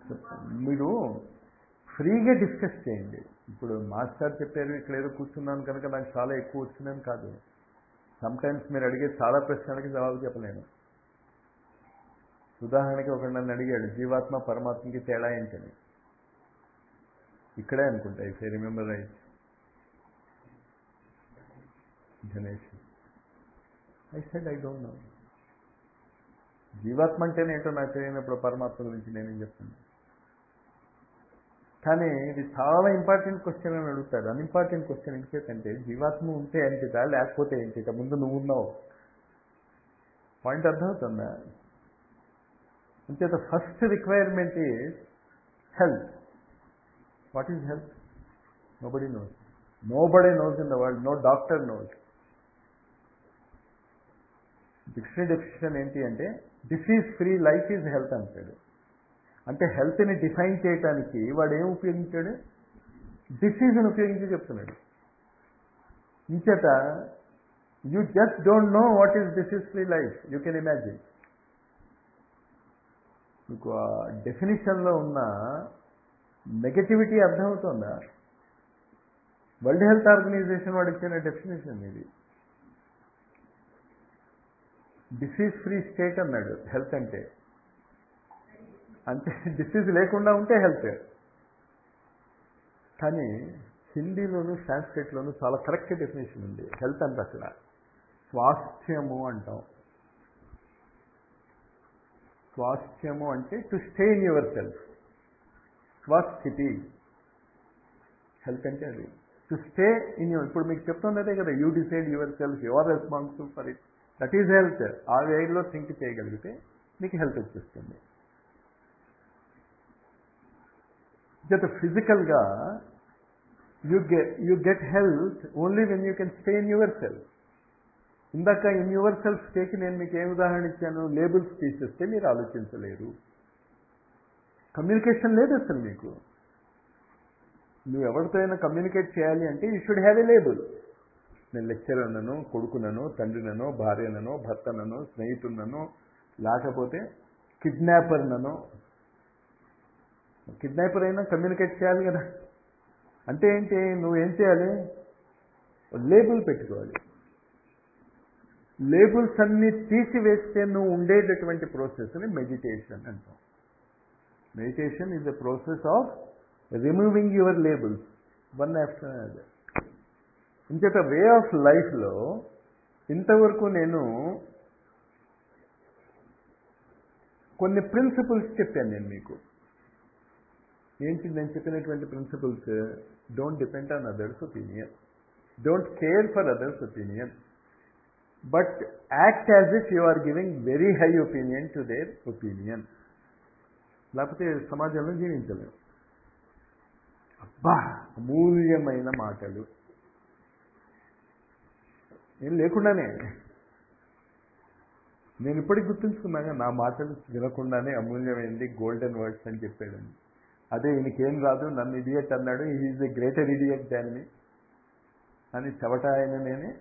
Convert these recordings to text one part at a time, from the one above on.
మీరు ఫ్రీగా డిస్కస్ చేయండి ఇప్పుడు మాస్టర్ చెప్పారు ఇక్కడ ఏదో కూర్చున్నాను కనుక నాకు చాలా ఎక్కువ వచ్చిందని కాదు సమ్టైమ్స్ మీరు అడిగే చాలా ప్రశ్నలకి జవాబు చెప్పలేను ఉదాహరణకి ఒకడు నన్ను అడిగాడు జీవాత్మ పరమాత్మకి తేడా ఏంటని ఇక్కడే అనుకుంటా if I remember right Ganesh I said I don't know జీవాత్మ అంటేనే ఏంటో నాకు తెలియనప్పుడు పరమాత్మ గురించి నేనేం చెప్తాను కానీ ఇది చాలా ఇంపార్టెంట్ క్వశ్చన్ అని అడుగుతాడు అన్ఇంపార్టెంట్ క్వశ్చన్ ఎందుకంటే జీవాత్మ ఉంటే ఏంటిదా లేకపోతే ఏంటిదా ముందు నువ్వు ఉన్నావు పాయింట్ అర్థమవుతుందా అంచేత first requirement is health what is health nobody knows nobody knows in the world no doctor knows dictionary definition ఏంటి అంటే disease free life is health అంటాడు అంటే హెల్త్ని డిఫైన్ చేయడానికి వాడు ఏం ఉపయోగించాడు డిసీజ్ని ఉపయోగించి చెప్తున్నాడు ఇంచేత you just don't know what is disease free life you can imagine మీకు ఆ డెఫినేషన్లో ఉన్న నెగటివిటీ అర్థమవుతుందా వరల్డ్ హెల్త్ ఆర్గనైజేషన్ వాడు ఇచ్చిన డెఫినేషన్ ఇది డిసీజ్ ఫ్రీ స్టేట్ అన్నాడు హెల్త్ అంటే అంటే డిసీజ్ లేకుండా ఉంటే హెల్త్ కానీ హిందీలోను సాంస్క్రిట్లోను చాలా కరెక్ట్ డెఫినేషన్ ఉంది హెల్త్ అంటే అక్కడ స్వాస్థ్యము అంటాం స్వాస్థ్యము అంటే to stay in yourself స్వస్థితి హెల్త్ అంటే అది టు స్టే ఇన్ యువర్ ఇప్పుడు మీకు చెప్తున్నదే కదా you decide yourself your responsible for it that is health ఆ వేలో థింక్ చేయగలిగితే మీకు హెల్త్ వచ్చేస్తుంది జత ఫిజికల్గా you get you get health only when you can stay in yourself ఇందాక ఇన్ యువర్ సెల్ఫ్ స్టేకి నేను మీకు ఏం ఉదాహరణ ఇచ్చాను లేబుల్స్ తీసేస్తే మీరు ఆలోచించలేరు కమ్యూనికేషన్ లేదు అసలు మీకు నువ్వు ఎవరితో అయినా కమ్యూనికేట్ చేయాలి అంటే you should have a label నేను లెక్చరర్నను కొడుకునను తండ్రినను భార్యనను భర్తనను స్నేహితున్నను లేకపోతే కిడ్నాపర్నను కిడ్నాపర్ అయినా కమ్యూనికేట్ చేయాలి కదా అంటే ఏంటి నువ్వు ఏం చేయాలి లేబుల్ పెట్టుకోవాలి లేబుల్స్ అన్ని తీసివేస్తే నువ్వు ఉండేటటువంటి ప్రాసెస్ని మెడిటేషన్ అంటాం meditation is the process of removing your labels one after other ఇంచేత వే ఆఫ్ లైఫ్లో ఇంతవరకు నేను కొన్ని ప్రిన్సిపల్స్ చెప్పాను నేను మీకు ఏంటి నేను చెప్పినటువంటి principles don't depend on others opinion don't care for others opinion but act as if you are giving very high opinion to their opinion లేకపోతే సమాజంలో జీవించలేము అబ్బా అమూల్యమైన మాటలు ఏం లేకుండానే నేను ఇప్పటికి గుర్తుంచుకున్నాగా నా మాటలు వినకుండానే అమూల్యమైంది గోల్డెన్ వర్డ్స్ అని చెప్పాడని అదే ఈయనకేం రాదు నన్ను ఇడియట్ అన్నాడు is a greater idiot than me అని చెవట ఆయన నేనే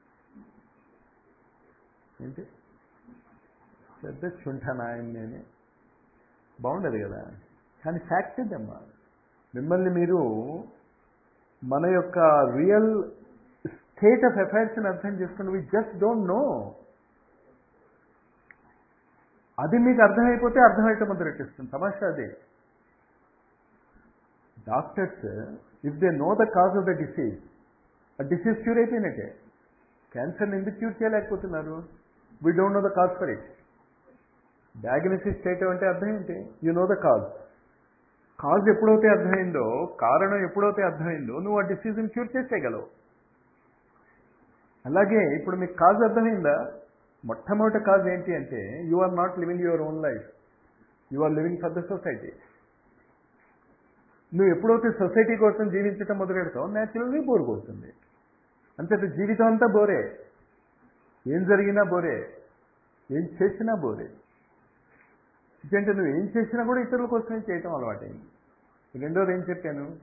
ఏంటి పెద్ద చుంటాను ఆయన నేనే బాగుండదు కదా కానీ ఫ్యాక్ట్ ఇదమ్మా మిమ్మల్ని మీరు మన యొక్క రియల్ స్టేట్ ఆఫ్ అఫైర్స్ని అర్థం చేసుకుని వీ జస్ట్ డోంట్ నో అది మీకు అర్థమైపోతే అర్థమయ్యటం మొదలెట్టిస్తుంది తమాషా అదే doctors if they know the cause of the disease ఆ డిసీజ్ క్యూర్ అయిపోయినట్టే క్యాన్సర్ని ఎందుకు క్యూర్ చేయలేకపోతున్నారు we don't know the cause for it diagnosis చేయటం అంటే అర్థం ఏంటి you know the cause cause ఎప్పుడైతే అర్థమైందో కారణం ఎప్పుడైతే అర్థమైందో నువ్వు ఆ డిసీజ్ని క్యూర్ చేసేయగలవు అలాగే ఇప్పుడు మీకు కాజ్ అర్థమైందా మొట్టమొదటి కాజ్ ఏంటి అంటే you are not living your own life you are living for the society నువ్వు ఎప్పుడైతే సొసైటీ కోసం జీవించటం మొదలెడతావు న్యాచురల్లీ బోర్ కొడుతుంది అంతే జీవితం అంతా బోరే ఏం జరిగినా బోరే ఏం చేసినా బోరే ఎందుకంటే నువ్వు ఏం చేసినా కూడా ఇతరుల కోసమే చేయటం అలవాటైంది రెండోది ఏం చెప్పాను